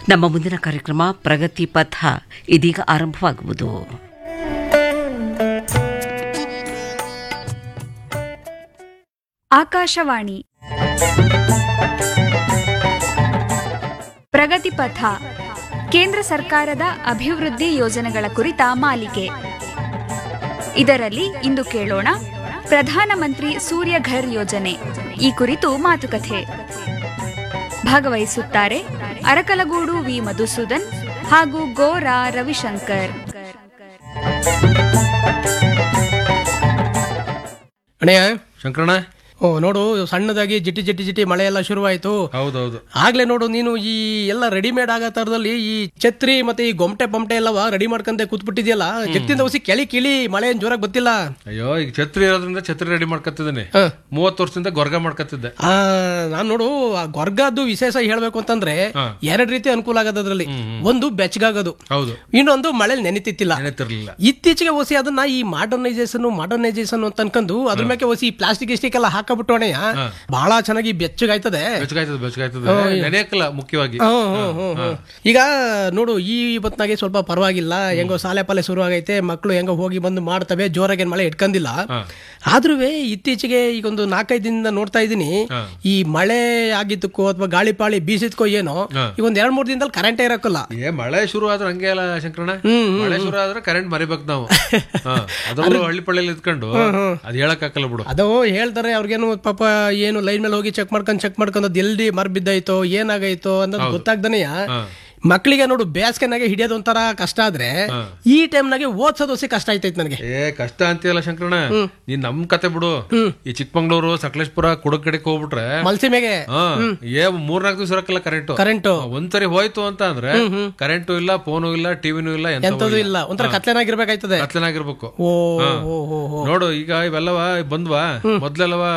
ನಮ್ಮ ಮುಂದಿನ ಕಾರ್ಯಕ್ರಮ ಪ್ರಗತಿ ಪಥ ಇದೀಗ ಆರಂಭವಾಗುವುದು ಆಕಾಶವಾಣಿ ಪ್ರಗತಿ ಪಥ ಕೇಂದ್ರ ಸರ್ಕಾರದ ಅಭಿವೃದ್ಧಿ ಯೋಜನೆಗಳ ಕುರಿತ ಮಾಲಿಕೆ ಇದರಲ್ಲಿ ಇಂದು ಕೇಳೋಣ ಪ್ರಧಾನಮಂತ್ರಿ ಸೂರ್ಯ ಘರ್ ಯೋಜನೆ ಈ ಕುರಿತು ಮಾತುಕತೆ ಭಾಗವಹಿಸುತ್ತಾರೆ ಅರಕಲಗೂಡು ವಿ ಮಧುಸೂದನ್ ಹಾಗೂ ಗೋರಾ ರವಿಶಂಕರ್ ಅಣ್ಣಯ್ಯ ಶಂಕರಣ್ಣ ಓ ನೋಡು ಸಣ್ಣದಾಗಿ ಜಿಟಿ ಜಿಟಿ ಜಿಟಿ ಮಳೆ ಎಲ್ಲ ಶುರುವಾಯ್ತು ಹೌದೌದು ಆಗ್ಲೇ ನೋಡು ನೀನು ಈ ಎಲ್ಲ ರೆಡಿಮೇಡ್ ಆಗೋ ತರದಲ್ಲಿ ಈ ಛತ್ರಿ ಮತ್ತೆ ಈ ಗೊಮಟೆ ಪಮಟೆ ಎಲ್ಲವ ರೆಡಿ ಮಾಡ್ಕೊಂಡೆ ಕೂತ್ಬಿಟ್ಟಿದ್ಯಲ್ಲ ಜಗ್ತಿಂದ ಹೊಸಿ ಕೆಳಿ ಕಿಳಿ ಮಳೆ ಏನ್ ಜೋರಾಗಿ ಗೊತ್ತಿಲ್ಲ ಅಯ್ಯೋ ಈಗ ಛತ್ರಿ ಇರೋದ್ರಿಂದ ಛತ್ರಿ ರೆಡಿ ಮಾಡ್ಕೊತಿದ್ದೀನಿ ಹ. ಮೂವತ್ತು ವರ್ಷದಿಂದ ಗೊರ್ಗ ಮಾಡ್ಕೊತಿದ್ದೆ ಆ ನಾನ್ ನೋಡು ಆ ಗೊರ್ಗದ್ದು ವಿಶೇಷ ಹೇಳ್ಬೇಕು ಅಂತಂದ್ರೆ ಹಾ. ಎರಡ್ ರೀತಿ ಅನುಕೂಲ ಆಗದ ಅದ್ರಲ್ಲಿ ಒಂದು ಬೆಚ್ಚಗಾಗೋದು ಹೌದು ಇನ್ನೊಂದು ಮಳೆಲಿ ನೆನಿತಿತ್ತಿಲ್ಲ ನೆನೆತಿರ್ಲಿಲ್ಲ ಇತ್ತೀಚೆಗೆ ಹೊಸಿ ಅದನ್ನ ಈ ಮಾಡರ್ನೈಸೇಷನ್ ಮಾಡರ್ನೈಸೇಷನ್ ಅಂತ ಅನ್ಕೊಂಡು ಅದ್ರ ಮೇಲೆ ಹೊಸಿ ಪ್ಲಾಸ್ಟಿಕ್ ಗಿಸ್ಟಿಕ್ ಎಲ್ಲ ಹಾಕಬಿಟ್ಟು ಅಣ್ಣಯ್ಯ ಬಹಳ ಚೆನ್ನಾಗಿ ಬೆಚ್ಚಗಾಯ್ತದೆ ಬೆಚ್ಚಗಾಯ್ತದೆ ಬೆಚ್ಚಗಾಯ್ತದೆ ನೆನೆಯಕ್ಕಲ್ಲ ಮುಖ್ಯವಾಗಿ ಹ್ಮ್, ಹ್ಮ್, ಹ್ಮ್, ಹ್ಮ್. ಈಗ ನೋಡು ಈ ಹೊತ್ನಾಗೆ ಸ್ವಲ್ಪ ಪರವಾಗಿಲ್ಲ ಹೆಂಗೋ ಸಾಲೆ ಪಾಲೆ ಶುರು ಆಗೈತೆ ಮಕ್ಕಳು ಹೆಂಗೋ ಹೋಗಿ ಬಂದು ಮಾಡ್ತವೆ ಜೋರಾಗಿ ಮಳೆ ಇಟ್ಕೊಂಡಿಲ್ಲ ಆದ್ರೂ ಇತ್ತೀಚೆಗೆ ಈಗ ಒಂದು ನಾಲ್ಕೈದು ದಿನದಿಂದ ನೋಡ್ತಾ ಇದ್ದೀನಿ ಈ ಮಳೆ ಆಗಿದ್ದಕ್ಕೋ ಅಥವಾ ಗಾಳಿ ಪಾಳಿ ಬೀಸಿದ್ಕೋ ಏನೋ ಈಗ ಒಂದ್ ಎರಡ್ ಮೂರ್ ದಿನದಲ್ಲಿ ಕರೆಂಟೇ ಇರಕ್ಕಲ್ಲ ಏ ಮಳೆ ಶುರು ಆದ್ರೆ ಹಂಗೆ ಅಲ್ಲ ಶಂಕರಣ್ಣ ಹ್ಮ್, ಹ್ಮ್, ಮಳೆ ಶುರು ಆದ್ರೆ ಕರೆಂಟ್ ಮರಿಬೇಕು ನಾವು ಹ. ಅದರಲ್ಲೂ ಹಳ್ಳಿ ಪಳ್ಳಿಯಲ್ಲಿ ಇದ್ಕೊಂಡು ಅದ್ ಹೇಳಕ್ ಹಾಕಲ್ಲ ಬಿಡು ಅದು ಹೇಳ್ತಾರೆ ಅವ್ರಿಗೇನು ಪಾಪ ಏನು ಲೈನ್ ಮೇಲೆ ಹೋಗಿ ಚೆಕ್ ಮಾಡ್ಕೊಂಡು ಚೆಕ್ ಮಾಡ್ಕೊಂಡು ಅದು ಎಲ್ಲಿ ಮರ್ ಬಿದ್ದಾಯ್ತೋ ಏನಾಗೈತೋ ಅನ್ನೋದು ಗೊತ್ತಾಗ್ದನೆಯ ಮಕ್ಕಳಿಗೆ ನೋಡು ಬೇಸಿಗೆನಾಗೆ ಹಿಡಿಯೋದು ಒಂಥರ ಕಷ್ಟ ಆದ್ರೆ ಈ ಟೈಮ್ನಾಗೆ ಓದ್ಸೋದು ಹೊಸಿ ಕಷ್ಟ ಆಯ್ತೈತೆ ನನಗೆ ಏ ಕಷ್ಟ ಅಂತೀಯಲ್ಲ ಶಂಕರಣ್ಣ ನೀನ್ ನಮ್ ಕತೆ ಬಿಡು ಈ ಚಿಕ್ಕಮಂಗ್ಳೂರು ಸಕಲೇಶ್ಪುರ ಕುಡಕ್ ಕಡೆಗೆ ಹೋಗ್ಬಿಟ್ರೆ ಮಲ್ಸಿಮೆಗೆ ಹ ಏ ಮೂರ್ನಾಲ್ಕು ದಿವಸ ಇರಕ್ಕಲ್ಲ ಕರೆಂಟು ಕರೆಂಟು ಒಂದ್ಸರಿ ಹೋಯ್ತು ಅಂತ ಅಂದ್ರೆ ಕರೆಂಟು ಇಲ್ಲ ಫೋನು ಇಲ್ಲ ಟಿವಿನೂ ಇಲ್ಲ ಎಂತದೂ ಎಂತದು ಇಲ್ಲ ಇಲ್ಲ ಒಂಥರ ಕತ್ಲೆನಾಗಿರ್ಬೇಕಾಯ್ತದೆ ಕತ್ಲನಾಗಿರ್ಬೇಕು ಓ ಹಾ. ಓ ಓ ಓ ನೋಡು ಈಗ ಇವೆಲ್ಲವ ಬಂದ್ವಾ ಮೊದ್ಲೆಲ್ಲವ